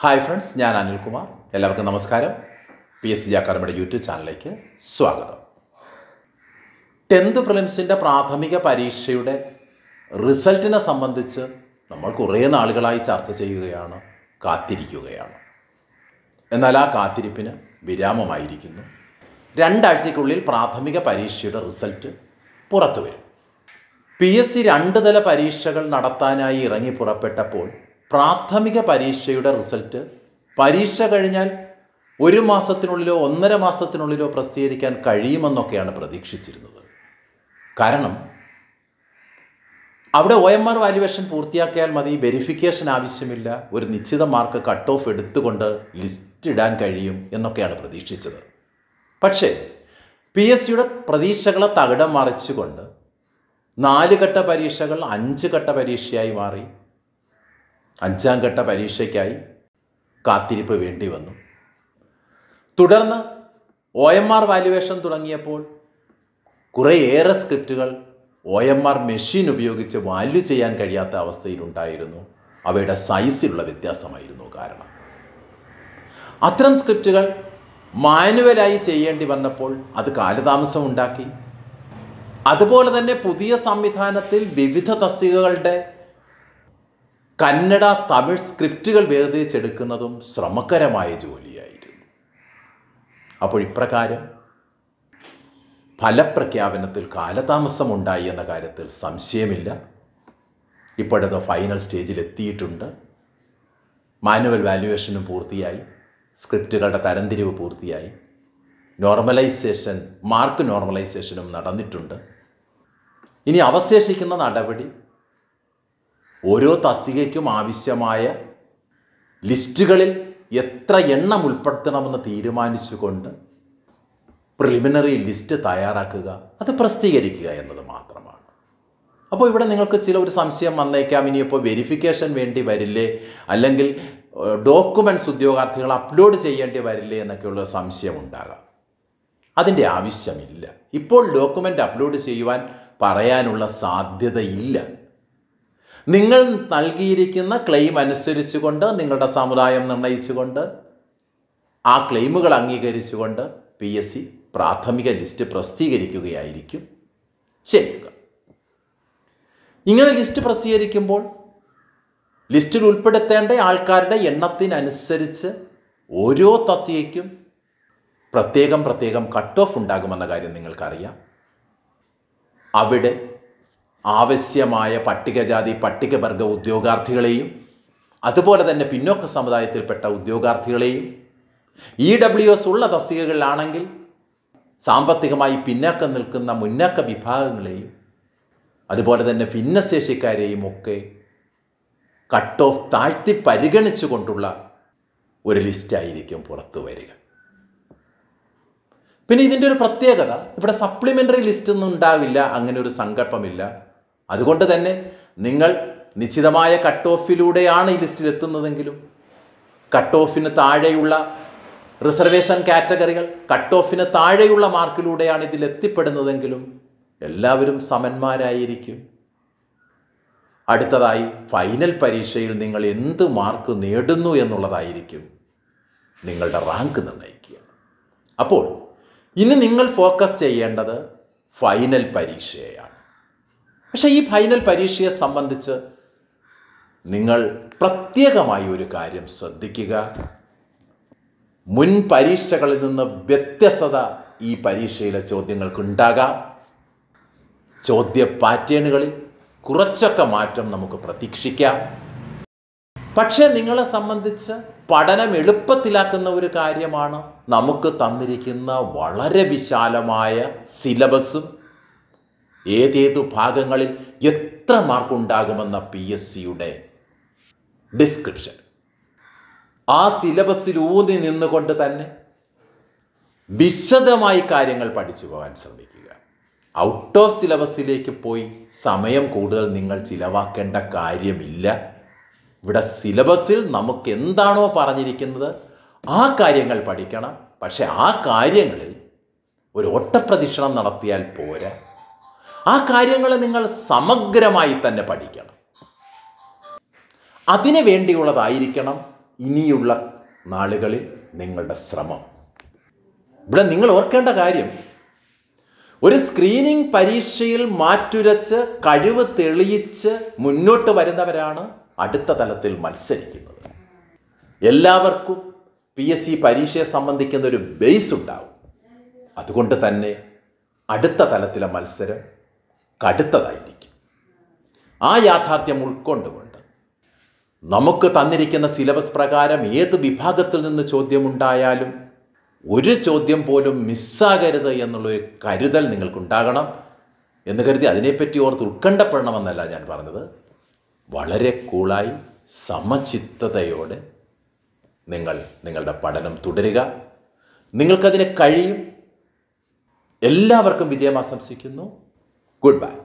hi friends ഞാൻ അനിൽകുമാർ എല്ലാവർക്കും നമസ്കാരം പി എസ് സി അക്കാദമിയുടെ യൂട്യൂബ് ചാനലിലേക്ക് സ്വാഗതം ടെൻത്ത് പ്രിലിംസിൻ്റെ പ്രാഥമിക പരീക്ഷയുടെ റിസൾട്ടിനെ സംബന്ധിച്ച് നമ്മൾ കുറേ നാളുകളായി ചർച്ച ചെയ്യുകയാണ് കാത്തിരിക്കുകയാണ് എന്നാൽ ആ കാത്തിരിപ്പിന് വിരാമമായിരിക്കുന്നു രണ്ടാഴ്ചയ്ക്കുള്ളിൽ പ്രാഥമിക പരീക്ഷയുടെ റിസൾട്ട് പുറത്തു വരും പി എസ് സി രണ്ട് തല പരീക്ഷകൾ നടത്താനായി ഇറങ്ങി പുറപ്പെട്ടപ്പോൾ പ്രാഥമിക പരീക്ഷയുടെ റിസൾട്ട് പരീക്ഷ കഴിഞ്ഞാൽ ഒരു മാസത്തിനുള്ളിലോ ഒന്നര മാസത്തിനുള്ളിലോ പ്രസിദ്ധീകരിക്കാൻ കഴിയുമെന്നൊക്കെയാണ് പ്രതീക്ഷിച്ചിരുന്നത് കാരണം അവിടെ ഒ എം ആർ വാല്യുവേഷൻ പൂർത്തിയാക്കിയാൽ മതി വെരിഫിക്കേഷൻ ആവശ്യമില്ല ഒരു നിശ്ചിത മാർക്ക് കട്ട് ഓഫ് എടുത്തുകൊണ്ട് ലിസ്റ്റ് ഇടാൻ കഴിയും എന്നൊക്കെയാണ് പ്രതീക്ഷിച്ചത് പക്ഷേ പി എസ് സിയുടെ പ്രതീക്ഷകളെ തകിടം മറിച്ചുകൊണ്ട് നാല് ഘട്ട പരീക്ഷകൾ അഞ്ച് ഘട്ട പരീക്ഷയായി മാറി അഞ്ചാം ഘട്ട പരീക്ഷയ്ക്കായി കാത്തിരിപ്പ് വേണ്ടി വന്നു തുടർന്ന് ഒ എം ആർ വാല്യുവേഷൻ തുടങ്ങിയപ്പോൾ കുറേയേറെ സ്ക്രിപ്റ്റുകൾ ഒ എം ആർ മെഷീൻ ഉപയോഗിച്ച് വാല്യൂ ചെയ്യാൻ കഴിയാത്ത അവസ്ഥയിലുണ്ടായിരുന്നു അവയുടെ സൈസിലുള്ള വ്യത്യാസമായിരുന്നു കാരണം അത്തരം സ്ക്രിപ്റ്റുകൾ മാനുവലായി ചെയ്യേണ്ടി വന്നപ്പോൾ അത് കാലതാമസം ഉണ്ടാക്കി അതുപോലെ തന്നെ പുതിയ സംവിധാനത്തിൽ വിവിധ തസ്തികകളുടെ കന്നഡ തമിഴ് സ്ക്രിപ്റ്റുകൾ വേർതിരിച്ചെടുക്കുന്നതും ശ്രമകരമായ ജോലിയായിരുന്നു അപ്പോൾ ഇപ്രകാരം ഫലപ്രഖ്യാപനത്തിൽ കാലതാമസമുണ്ടായി എന്ന കാര്യത്തിൽ സംശയമില്ല ഇപ്പോഴത്തെ ഫൈനൽ സ്റ്റേജിൽ എത്തിയിട്ടുണ്ട് മാനുവൽ വാല്യുവേഷനും പൂർത്തിയായി സ്ക്രിപ്റ്റുകളുടെ തരംതിരിവ് പൂർത്തിയായി നോർമലൈസേഷൻ മാർക്ക് നോർമലൈസേഷനും നടന്നിട്ടുണ്ട് ഇനി അവശേഷിക്കുന്ന നടപടി ഓരോ തസ്തികയ്ക്കും ആവശ്യമായ ലിസ്റ്റുകളിൽ എത്ര എണ്ണം ഉൾപ്പെടുത്തണമെന്ന് തീരുമാനിച്ചുകൊണ്ട് പ്രിലിമിനറി ലിസ്റ്റ് തയ്യാറാക്കുക അത് പ്രസിദ്ധീകരിക്കുക എന്നത് മാത്രമാണ് അപ്പോൾ ഇവിടെ നിങ്ങൾക്ക് ചില ഒരു സംശയം വന്നേക്കാം ഇനിയിപ്പോൾ വെരിഫിക്കേഷൻ വേണ്ടി വരില്ലേ അല്ലെങ്കിൽ ഡോക്യുമെൻറ്റ്സ് ഉദ്യോഗാർത്ഥികൾ അപ്ലോഡ് ചെയ്യേണ്ടി വരില്ലേ എന്നൊക്കെയുള്ള സംശയം ഉണ്ടാകാം അതിൻ്റെ ആവശ്യമില്ല ഇപ്പോൾ ഡോക്യുമെൻ്റ് അപ്ലോഡ് ചെയ്യുവാൻ പറയാനുള്ള സാധ്യതയില്ല നിങ്ങൾ നൽകിയിരിക്കുന്ന ക്ലെയിം അനുസരിച്ചുകൊണ്ട് നിങ്ങളുടെ സമുദായം നിർണയിച്ചുകൊണ്ട് ആ ക്ലെയിമുകൾ അംഗീകരിച്ചുകൊണ്ട് പി എസ് സി പ്രാഥമിക ലിസ്റ്റ് പ്രസിദ്ധീകരിക്കുകയായിരിക്കും ചെയ്യുക ഇങ്ങനെ ലിസ്റ്റ് പ്രസിദ്ധീകരിക്കുമ്പോൾ ലിസ്റ്റിൽ ഉൾപ്പെടുത്തേണ്ട ആൾക്കാരുടെ എണ്ണത്തിനനുസരിച്ച് ഓരോ തസ്തികയ്ക്കും പ്രത്യേകം പ്രത്യേകം കട്ട് ഓഫ് ഉണ്ടാകുമെന്ന കാര്യം നിങ്ങൾക്കറിയാം അവിടെ ആവശ്യമായ പട്ടികജാതി പട്ടികവർഗ ഉദ്യോഗാർത്ഥികളെയും അതുപോലെ തന്നെ പിന്നോക്ക സമുദായത്തിൽപ്പെട്ട ഉദ്യോഗാർത്ഥികളെയും ഇ ഡബ്ല്യു എസ് ഉള്ള തസ്തികകളിലാണെങ്കിൽ സാമ്പത്തികമായി പിന്നാക്കം നിൽക്കുന്ന മുന്നാക്ക വിഭാഗങ്ങളെയും അതുപോലെ തന്നെ ഭിന്നശേഷിക്കാരെയും ഒക്കെ കട്ട് ഓഫ് താഴ്ത്തി പരിഗണിച്ചുകൊണ്ടുള്ള ഒരു ലിസ്റ്റായിരിക്കും പുറത്തു വരിക പിന്നെ ഇതിൻ്റെ ഒരു പ്രത്യേകത ഇവിടെ സപ്ലിമെൻ്ററി ലിസ്റ്റ് ഒന്നും ഉണ്ടാവില്ല അങ്ങനെ ഒരു സങ്കല്പമില്ല അതുകൊണ്ട് തന്നെ നിങ്ങൾ നിശ്ചിതമായ കട്ട് ഓഫിലൂടെയാണ് ഈ ലിസ്റ്റിൽ എത്തുന്നതെങ്കിലും കട്ട് ഓഫിന് താഴെയുള്ള റിസർവേഷൻ കാറ്റഗറികൾ കട്ട് ഓഫിന് താഴെയുള്ള മാർക്കിലൂടെയാണ് ഇതിൽ എത്തിപ്പെടുന്നതെങ്കിലും എല്ലാവരും സമന്മാരായിരിക്കും അടുത്തതായി ഫൈനൽ പരീക്ഷയിൽ നിങ്ങൾ എന്ത് മാർക്ക് നേടുന്നു എന്നുള്ളതായിരിക്കും നിങ്ങളുടെ റാങ്ക് നിർണ്ണയിക്കുക അപ്പോൾ ഇനി നിങ്ങൾ ഫോക്കസ് ചെയ്യേണ്ടത് ഫൈനൽ പരീക്ഷയെയാണ് പക്ഷേ ഈ ഫൈനൽ പരീക്ഷയെ സംബന്ധിച്ച് നിങ്ങൾ പ്രത്യേകമായി ഒരു കാര്യം ശ്രദ്ധിക്കുക മുൻ പരീക്ഷകളിൽ നിന്ന് വ്യത്യസ്തത ഈ പരീക്ഷയിലെ ചോദ്യങ്ങൾക്കുണ്ടാകാം ചോദ്യ പാറ്റേണുകളിൽ കുറച്ചൊക്കെ മാറ്റം നമുക്ക് പ്രതീക്ഷിക്കാം പക്ഷേ നിങ്ങളെ സംബന്ധിച്ച് പഠനം എളുപ്പത്തിലാക്കുന്ന ഒരു കാര്യമാണ് നമുക്ക് തന്നിരിക്കുന്ന വളരെ വിശാലമായ സിലബസും ഏതേതു ഭാഗങ്ങളിൽ എത്ര മാർക്ക് ഉണ്ടാകുമെന്ന പി എസ് സിയുടെ ഡിസ്ക്രിപ്ഷൻ ആ സിലബസിൽ ഊന്നി നിന്നുകൊണ്ട് തന്നെ വിശദമായി കാര്യങ്ങൾ പഠിച്ചു പോകാൻ ശ്രമിക്കുക ഔട്ട് ഓഫ് സിലബസിലേക്ക് പോയി സമയം കൂടുതൽ നിങ്ങൾ ചിലവാക്കേണ്ട കാര്യമില്ല ഇവിടെ സിലബസിൽ നമുക്ക് എന്താണോ പറഞ്ഞിരിക്കുന്നത് ആ കാര്യങ്ങൾ പഠിക്കണം പക്ഷെ ആ കാര്യങ്ങളിൽ ഒരു ഒട്ടപ്രദക്ഷിണം നടത്തിയാൽ പോരാ ആ കാര്യങ്ങൾ നിങ്ങൾ സമഗ്രമായി തന്നെ പഠിക്കണം അതിനു വേണ്ടിയുള്ളതായിരിക്കണം ഇനിയുള്ള നാളുകളിൽ നിങ്ങളുടെ ശ്രമം ഇവിടെ നിങ്ങൾ ഓർക്കേണ്ട കാര്യം ഒരു സ്ക്രീനിംഗ് പരീക്ഷയിൽ മാറ്റുരച്ച് കഴിവ് തെളിയിച്ച് മുന്നോട്ട് വരുന്നവരാണ് അടുത്ത തലത്തിൽ മത്സരിക്കുന്നത് എല്ലാവർക്കും പി എസ് സി പരീക്ഷയെ സംബന്ധിക്കുന്ന ഒരു ബേസ് ഉണ്ടാവും അതുകൊണ്ട് തന്നെ അടുത്ത തലത്തിലെ മത്സരം കടുത്തതായിരിക്കും ആ യാഥാർത്ഥ്യം ഉൾക്കൊണ്ടുകൊണ്ട് നമുക്ക് തന്നിരിക്കുന്ന സിലബസ് പ്രകാരം ഏത് വിഭാഗത്തിൽ നിന്ന് ചോദ്യമുണ്ടായാലും ഒരു ചോദ്യം പോലും മിസ്സാകരുത് എന്നുള്ളൊരു കരുതൽ നിങ്ങൾക്കുണ്ടാകണം എന്ന് കരുതി അതിനെപ്പറ്റി ഓർത്ത് ഉത്കണ്ഠപ്പെടണമെന്നല്ല ഞാൻ പറഞ്ഞത് വളരെ കൂളായി സമചിത്തതയോടെ നിങ്ങൾ നിങ്ങളുടെ പഠനം തുടരുക നിങ്ങൾക്കതിന് കഴിയും എല്ലാവർക്കും വിജയം ആശംസിക്കുന്നു ഗുഡ് ബൈ